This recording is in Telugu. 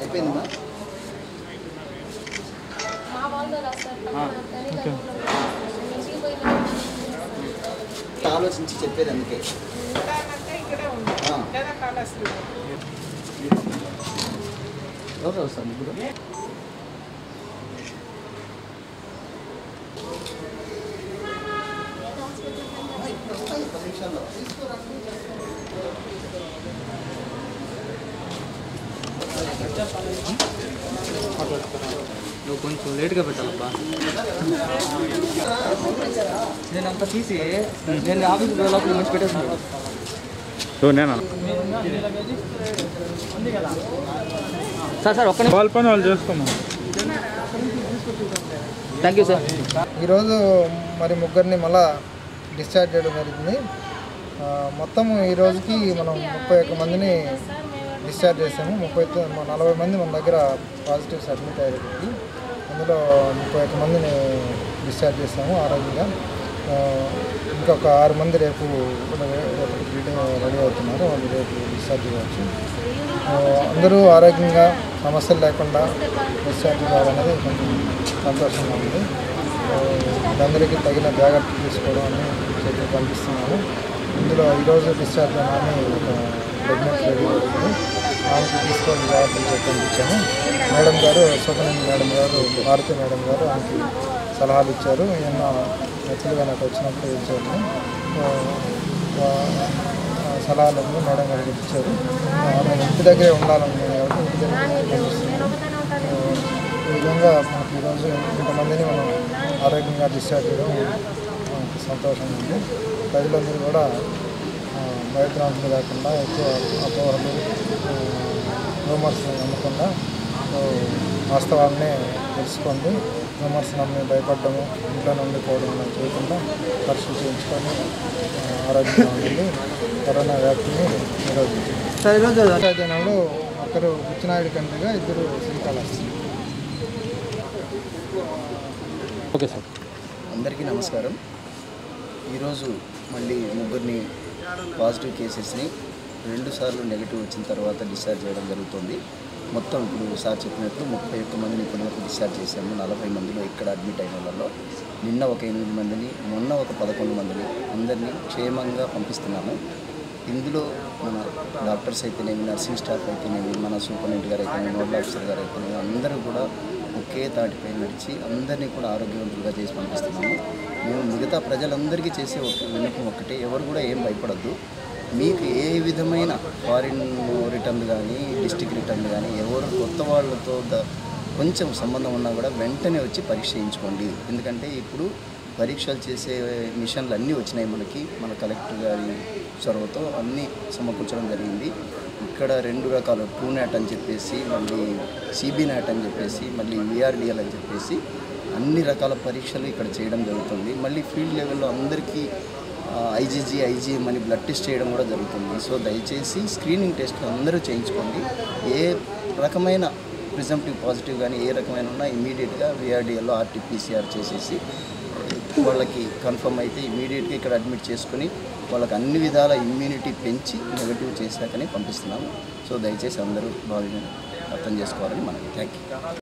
అయిపోయిందమ్మా మా వాళ్ళు రాస్తారు ఓకే. ఇంటికి పోయి ఆలోచించి చెప్పేది అందుకే ఉంటానంటే ఇక్కడే ఉంది ఆ. లేదా కళాశ్రీ ఎవరు వస్తారు ముగ్గురు వస్తాను పది నిమిషాల్లో నువ్వు కొంచెం లేట్గా పెట్టాలబ్బా నేను అంతా తీసి నేను ఆఫీస్కి వెళ్ళినప్పుడు మంచి పెట్టేస్తున్నాను సార్ సార్ ఒక్క వాళ్ళ పని వాళ్ళు చేస్తున్నాం థ్యాంక్ యూ సార్ ఈరోజు మరి ముగ్గురిని మళ్ళా డిశ్చార్జ్ చేయడం జరిగింది ఆ, మొత్తం ఈ రోజుకి మనం ముప్పై ఒక్క మందిని డిశ్చార్జ్ చేసాము ముప్పై తొ- నలభై మంది మన దగ్గర పాజిటివ్స్ అడ్మిట్ అయ్యారు ఇప్పటికి. అందులో ముప్పై ఒక్క మందిని డిశ్చార్జ్ చేసాము ఆరోగ్యంగా ఆ, ఇంకొక ఆరు మంది రేపు రేపటికి రెడీ అవుతున్నారు వాళ్ళు రేపు డిశ్చార్జ్ కావచ్చు ఆ, అందరూ ఆరోగ్యంగా సమస్యలు లేకుండా డిశ్చార్జ్ కావాలనేది కొంచెం సంతోషంగా ఉంది ఆ, అందరికీ తగిన జాగ్రత్తలు తీసుకోవడం అని చెప్పి పంపిస్తున్నాము ఇందులో ఈరోజు డిశ్చార్జ్ అని ఒక ప్రెగ్నెంట్ లేడీ ఉంది ఆమెకి తీసుకోవాలి జాగ్రత్తలు చెప్పి పంపించాము మేడం గారు సోపనంది మేడం గారు భారతి మేడం గారు ఆమెకి సలహాలు ఇచ్చారు ఎన్నో నచ్చులుగా నాకు వచ్చినప్పుడు ఇచ్చారు ఆ, ఆ, సలహాలన్నీ మేడం గారికి ఇచ్చారు ఆమె ఇంటి దగ్గరే ఉండాలని కాబట్టి ఇంటి దగ్గర పంపిస్తున్నాము ఈ విధంగా మనకి ఈరోజు ఇంతమందిని మనం ఆరోగ్యంగా డిశ్చార్జ్ చేయడం మనకి సంతోషంగా ఉంది ప్రజలందరూ కూడా ఆ, భయభ్రాంతులు కాకుండా ఎక్కువ అపోహలు ఆ, రూమర్స్ నమ్మకుండా సో, వాస్తవాలనే తెలుసుకోండి రూమర్స్ నమ్మి భయపడము ఇంట్లో ఉండిపోవడం అలా చేయకుండా పరీక్షలు చేయించుకొని ఆ, ఆరోగ్యంగా ఉండండి కరోనా వ్యాప్తిని నిరోధించండి సార్ ఈరోజు దినంలో ఒకరు బుచ్చినాయుడు కండ్రిగా ఇద్దరు శ్రీకాళహస్తి ఓకే సార్ అందరికీ నమస్కారం ఈరోజు మళ్ళీ ముగ్గురిని పాజిటివ్ కేసెస్ని రెండు సార్లు నెగిటివ్ వచ్చిన తర్వాత డిశ్చార్జ్ చేయడం జరుగుతుంది మొత్తం ఇప్పుడు సార్ చెప్పినట్లు ముప్పై ఒక్క మందిని ఇప్పటి వరకు డిశ్చార్జ్ చేశాము నలభై మందిలో ఇక్కడ అడ్మిట్ అయిన వాళ్ళలో నిన్న ఒక ఎనిమిది మందిని మొన్న ఒక పదకొండు మందిని అందరినీ క్షేమంగా పంపిస్తున్నాము ఇందులో మన డాక్టర్స్ అయితేనేమి నర్సింగ్ స్టాఫ్ అయితేనేమి మన సూపరింటెండెంట్ గారు అయితేనేమి నోడల్ ఆఫీసర్ గారు అయితేనేమి అందరూ కూడా ఒకే తాటిపై నడిచి అందరినీ కూడా ఆరోగ్యవంతులుగా చేసి పంపిస్తున్నాము మేము మిగతా ప్రజలందరికీ చేసే ఒక విన్నపం ఒక్కటే ఎవరు కూడా ఏం భయపడద్దు మీకు ఏ విధమైన ఫారిన్ రిటర్న్ కానీ డిస్టిక్ రిటర్న్ కానీ ఎవరు కొత్త వాళ్ళతో ద- కొంచెం సంబంధం ఉన్నా కూడా వెంటనే వచ్చి పరీక్ష చేయించుకోండి ఎందుకంటే ఇప్పుడు పరీక్షలు చేసే మిషన్లు అన్నీ వచ్చినాయి మనకి మన కలెక్టర్ గారి చొరవతో అన్నీ సమకూర్చడం జరిగింది ఇక్కడ రెండు రకాల ట్రూ నాట్ అని చెప్పేసి మళ్ళీ సిబి నాట్ అని చెప్పేసి మళ్ళీ విఆర్డిఎల్ అని చెప్పేసి అన్ని రకాల పరీక్షలు ఇక్కడ చేయడం జరుగుతుంది మళ్ళీ ఫీల్డ్ లెవెల్లో అందరికీ ఐజీజీ ఐజీఎం అని బ్లడ్ టెస్ట్ చేయడం కూడా జరుగుతుంది సో దయచేసి స్క్రీనింగ్ టెస్ట్ అందరూ చేయించుకోండి ఏ రకమైన ప్రిజంప్టివ్ పాజిటివ్ కానీ ఏ రకమైన ఉన్నా ఇమీడియట్గా విఆర్డిఎల్లో ఆర్టీపీసీఆర్ చేసేసి వాళ్ళకి కన్ఫర్మ్ అయితే ఇమీడియట్గా ఇక్కడ అడ్మిట్ చేసుకుని వాళ్ళకి అన్ని విధాల ఇమ్యూనిటీ పెంచి నెగటివ్ చేశాకనే పంపిస్తున్నాము సో దయచేసి అందరూ బాగా అర్థం చేసుకోవాలని మనకి థ్యాంక్ యూ